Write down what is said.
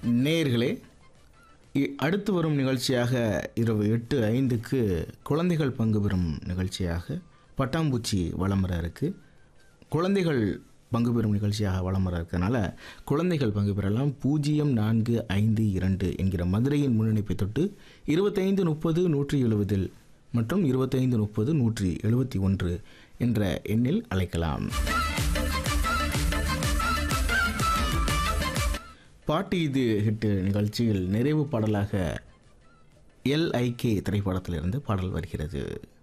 நேயர்களே இ- அடுத்து வரும் நிகழ்ச்சியாக இரவு எட்டு ஐந்துக்கு குழந்தைகள் பங்கு பெறும் நிகழ்ச்சியாக பட்டாம்பூச்சி வலம் வர இருக்கு குழந்தைகள் பங்கு பெறும் நிகழ்ச்சியாக வலம் வர இருக்கனால குழந்தைகள் பங்கு பெறலாம் பூஜ்ஜியம் நான்கு ஐந்து இரண்டு என்கிற மதுரையின் முன்னிணைப்பை தொட்டு இருபத்தைந்து முப்பது நூற்றி எழுபதில் மற்றும் இருபத்தைந்து முப்பது நூற்றி எழுபத்தி ஒன்று என்ற எண்ணில் அழைக்கலாம் பாட்டு இது ஹிட் நிகழ்ச்சியில் நிறைவு பாடலாக எல்ஐகே திரைப்படத்திலிருந்து பாடல் வருகிறது